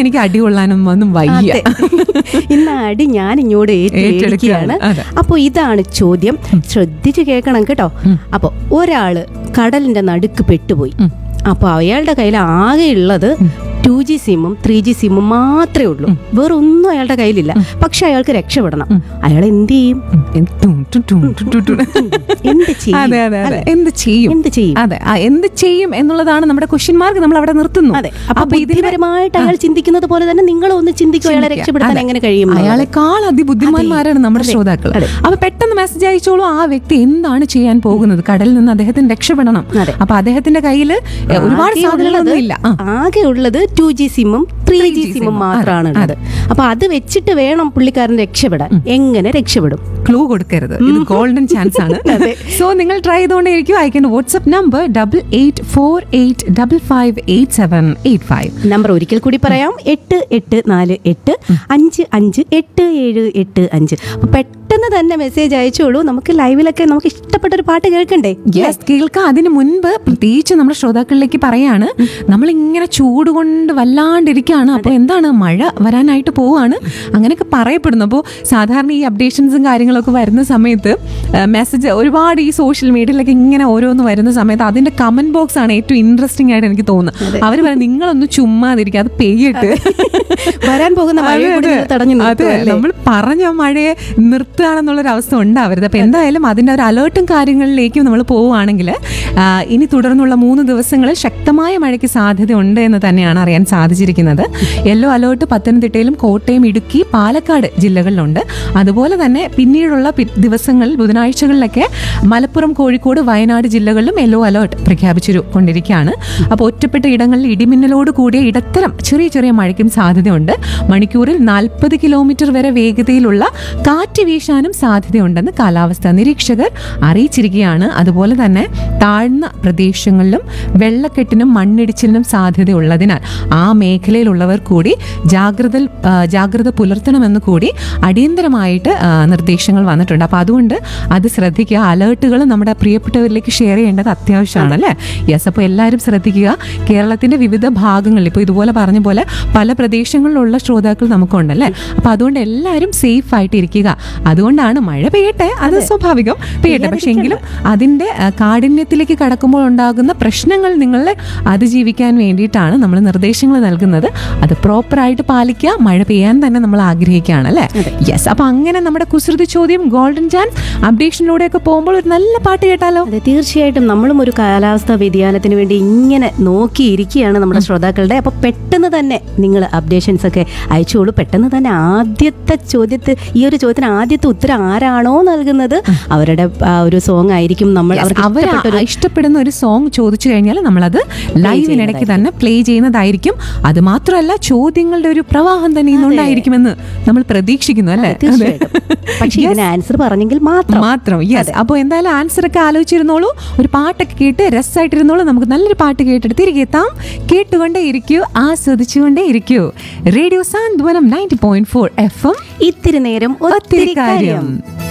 എനിക്ക് അടി കൊള്ളാനും ഒന്നും വയ്യ അതെ. ഇന്ന് ആ അടി ഞാൻ ഇങ്ങോട്ട് ഏറ്റെടുക്കുകയാണ് അതെ. അപ്പോൾ ഇതാണ് ചോദ്യം ശ്രദ്ധിച്ചു കേൾക്കണം കേട്ടോ അപ്പോൾ ഒരാള് കടലിന്റെ നടുക്ക് പെട്ടുപോയി അപ്പോൾ അയാളുടെ കയ്യിൽ ആകെ ഉള്ളത് ടു ജി സിമ്മും ത്രീ ജി സിമ്മും മാത്രമേ ഉള്ളൂ വേറെ ഒന്നും അയാളുടെ കയ്യിലില്ല പക്ഷെ അയാൾക്ക് രക്ഷപ്പെടണം അയാൾ എന്ത് ചെയ്യും ടും, ടും, ടും, ടും, ടും, ടും. എന്ത് ചെയ്യും അതെ അതെ അതെ അല്ലേ? എന്ത് ചെയ്യും എന്ത് ചെയ്യും അതെ ആ, എന്ത് ചെയ്യും എന്നുള്ളതാണ് നമ്മുടെ ക്വസ്റ്റ്യൻ മാർക്ക് നമ്മൾ അവിടെ നിർത്തുന്നു അതെ അപ്പൊ അപ്പൊ ഇതിന് ബുദ്ധിപരമായിട്ട് അയാൾ ചിന്തിക്കുന്നത് പോലെ തന്നെ നിങ്ങൾ ഒന്ന് ചിന്തിക്കും അയാളെ ചിന്തിക്കുക. രക്ഷപ്പെടുത്താൻ അതെ. എങ്ങനെ കഴിയും എന്നുള്ളത്. അയാളെക്കാൾ അതിബുദ്ധിമാന്മാരാണ് നമ്മുടെ അതെ. ശ്രോതാക്കൾ അതെ. അപ്പൊ പെട്ടെന്ന് മെസ്സേജ് അയച്ചോളൂ ആ വ്യക്തി എന്താണ് ചെയ്യാൻ പോകുന്നത് കടലിൽ നിന്ന് അദ്ദേഹത്തിന് രക്ഷപ്പെടണം അതെ. അപ്പൊ അദ്ദേഹത്തിന്റെ കയ്യിൽ ഒരുപാട് ആകെ സാധനങ്ങളൊന്നും ഉള്ളത് ഇല്ല ആ. ആകെ ഉള്ളത് ടു ജി സിമ്മും ത്രീ ജി സിമ്മും മാത്രമാണ് ഉള്ളത് അപ്പൊ അത് വെച്ചിട്ട് വേണം പുള്ളിക്കാരൻ രക്ഷപ്പെടാൻ എങ്ങനെ രക്ഷപ്പെടും ക്ലൂ കൊടുക്കരുത് ഇത് ഗോൾഡൻ ചാൻസ് ആണ് സോ നിങ്ങൾ ട്രൈ ചെയ്തുകൊണ്ടേയിരിക്കും അയക്കേണ്ട WhatsApp number double eight four eight double five eight seven eight five number ഒരിക്കൽ കൂടി പറയാം എട്ട് എട്ട് നാല് എട്ട് അഞ്ച് അഞ്ച് എട്ട് ഏഴ് എട്ട് അഞ്ച് അപ്പൊ പെട്ടെന്ന് തന്നെ മെസ്സേജ് അയച്ചോളൂ നമുക്ക് ലൈവിലൊക്കെ നമുക്ക് ഇഷ്ടപ്പെട്ട ഒരു പാട്ട് കേൾക്കണ്ടേ യെസ് കേൾക്കാം അതിന് മുൻപ് പ്രത്യേകിച്ച് നമ്മുടെ ശ്രോതാക്കളിലേക്ക് പറയാണ് നമ്മളിങ്ങനെ ചൂട് കൊണ്ട് വല്ലാണ്ടിരിക്കുകയാണ് അപ്പോൾ എന്താണ് മഴ വരാനായിട്ട് പോവാണ് അങ്ങനെയൊക്കെ പറയപ്പെടുന്നു അപ്പോൾ സാധാരണ ഈ അപ്ഡേഷൻസും കാര്യങ്ങളൊക്കെ വരുന്ന സമയത്ത് മെസ്സേജ് ഒരുപാട് ഈ സോഷ്യൽ മീഡിയയിലൊക്കെ ഇങ്ങനെ ഓരോന്ന് വരുന്ന സമയത്ത് അതിന്റെ കമന്റ് ബോക്സ് ആണ് ഏറ്റവും ഇൻട്രസ്റ്റിംഗ് ആയിട്ട് എനിക്ക് തോന്നുന്നത് അവർ പറയും നിങ്ങളൊന്ന് ചുമ്മാതിരിക്കുക അത് പെയ്യട്ട് വരാൻ പോകുന്ന മഴയെ കൂടി നിങ്ങൾ തടഞ്ഞു അതെ നിർത്തുമല്ലേ? നമ്മൾ പറഞ്ഞ മഴയെ നിർത്തുകയാണെന്നുള്ളൊരു അവസ്ഥ ഉണ്ടാവരുത് അപ്പൊ എന്തായാലും അതിന്റെ ഒരു അലേർട്ടും കാര്യങ്ങളിലേക്കും നമ്മൾ പോവുകയാണെങ്കിൽ ആ, ഇനി തുടർന്നുള്ള മൂന്ന് ദിവസങ്ങളിൽ ശക്തമായ മഴയ്ക്ക് സാധ്യതയുണ്ട് എന്ന് തന്നെയാണ് അറിയാൻ സാധിച്ചിരിക്കുന്നത് യെല്ലോ അലേർട്ട് പത്തനംതിട്ടയിലും കോട്ടയം ഇടുക്കി പാലക്കാട് ജില്ലകളിലുണ്ട് അതുപോലെ തന്നെ പിന്നീടുള്ള പി- ദിവസങ്ങളിൽ ബുധനാഴ്ചകളിലൊക്കെ മലപ്പുറം കോഴിക്കോട് വയനാട് ജില്ലകളിലും യെല്ലോ അലേർട്ട് പ്രഖ്യാപിച്ചു കൊണ്ടിരിക്കുകയാണ് അപ്പോൾ ഒറ്റപ്പെട്ട ഇടങ്ങളിൽ ഇടിമിന്നലോട് കൂടിയ ഇടത്തരം ചെറിയ ചെറിയ മഴയ്ക്കും സാധ്യതയുണ്ട് മണിക്കൂറിൽ നാൽപ്പത് കിലോമീറ്റർ വരെ വേഗതയിലുള്ള കാറ്റ് വീശാനും സാധ്യതയുണ്ടെന്ന് കാലാവസ്ഥാ നിരീക്ഷകർ അറിയിച്ചിരിക്കുകയാണ് അതുപോലെ തന്നെ താഴ്ന്ന പ്രദേശങ്ങളിലും വെള്ളക്കെട്ടിനും മണ്ണിടിച്ചിലിനും സാധ്യതയുള്ളതിനാൽ ആ മേഖലയിലുള്ളവർ കൂടി ജാഗ്രത ആ, ജാഗ്രത പുലർത്തണമെന്ന് കൂടി അടിയന്തരമായിട്ട് ആ, നിർദ്ദേശങ്ങൾ വന്നിട്ടുണ്ട് അപ്പോൾ അതുകൊണ്ട് അത് ശ്രദ്ധിക്കുക അലേർട്ടുകൾ നമ്മുടെ പ്രിയപ്പെട്ടവരിലേക്ക് ഷെയർ ചെയ്യേണ്ടത് അത്യാവശ്യമാണ് അല്ലേ യെസ് അപ്പോൾ എല്ലാവരും ശ്രദ്ധിക്കുക കേരളത്തിന്റെ വിവിധ ഭാഗങ്ങളിൽ ഇപ്പോൾ ഇതുപോലെ പറഞ്ഞ പോലെ പല പ്രദേശങ്ങളിലുള്ള ശ്രോതാക്കൾ നമുക്കുണ്ടല്ലേ അപ്പോൾ അതുകൊണ്ട് എല്ലാവരും സേഫ് ആയിട്ട് ഇരിക്കുക അതുകൊണ്ടാണ് മഴ പെയ്യട്ടെ അത് സ്വാഭാവികം പെയ്യട്ടെ പക്ഷെ എങ്കിലും അതിന്റെ ആ, കാഠിന്യത്തിലേക്ക് കടക്കുമ്പോൾ ഉണ്ടാകുന്ന പ്രശ്നങ്ങൾ നിങ്ങളെ അതിജീവിക്കാൻ വേണ്ടിയിട്ടാണ് നമ്മൾ നിർദ്ദേശങ്ങൾ നൽകുന്നത് അത് പ്രോപ്പറായിട്ട് പാലിക്കുക മഴ പെയ്യാൻ തന്നെ നമ്മൾ ആഗ്രഹിക്കുകയാണ് അല്ലേ യെസ് അപ്പൊ അങ്ങനെ നമ്മുടെ കുസൃതി ചോദ്യം ഗോൾഡൻ ചാൻസ് അപ്ഡേഷനിലൂടെയൊക്കെ പോകുമ്പോൾ ഒരു നല്ല പാട്ട് കേട്ടാലോ അതെ തീർച്ചയായിട്ടും നമ്മളും ഒരു കാലാവസ്ഥാ വ്യതിയാനത്തിന് വേണ്ടി ഇങ്ങനെ നോക്കിയിരിക്കുകയാണ് നമ്മുടെ ശ്രോതാക്കളുടെ അപ്പൊ പെട്ടെന്ന് തന്നെ നിങ്ങൾ അപ്ഡേഷൻസ് ഒക്കെ അയച്ചോളൂ പെട്ടെന്ന് തന്നെ ആദ്യത്തെ ചോദ്യത്തെ ഈ ഒരു ചോദ്യത്തിന് ആദ്യത്തെ ഉത്തരം ആരാണോ നൽകുന്നത് അവരുടെ ആ ഒരു സോങ് ആയിരിക്കും നമ്മൾ അവർക്ക് അവർ ഇഷ്ടപ്പെട്ട ഒരു ഇഷ്ടപ്പെടുന്ന ഒരു സോങ് ചോദിച്ചു കഴിഞ്ഞാൽ നമ്മളത് ലൈവിനിടയ്ക്ക് തന്നെ പ്ലേ ചെയ്യുന്നതായിരിക്കും അത് മാത്രമല്ല ചോദ്യങ്ങളുടെ ഒരു പ്രവാഹം തന്നെ ഇന്നുണ്ടായിരിക്കുമെന്ന് നമ്മൾ പ്രതീക്ഷിക്കുന്നു അല്ലേ തീർച്ചയായിട്ടും പക്ഷെ ഇതിന് ആൻസർ പറഞ്ഞെങ്കിൽ മാത്രം മാത്രം യെസ് അപ്പോൾ എന്തായാലും ആൻസർ ഒക്കെ ആലോചിച്ചിരുന്നോളൂ ഒരു പാട്ടൊക്കെ കേട്ട് രസമായിട്ടിരുന്നോളൂ നമുക്ക് നല്ലൊരു പാട്ട് കേട്ടിട്ട് തിരികെ എത്താം കേട്ടുകൊണ്ടേ ഇരിക്കൂ ആസ്വദിച്ചുകൊണ്ടേ ഇരിക്കൂ radio Santhwanam ninety point four F M ഇത്തിരി നേരം ഒത്തിരി കാര്യം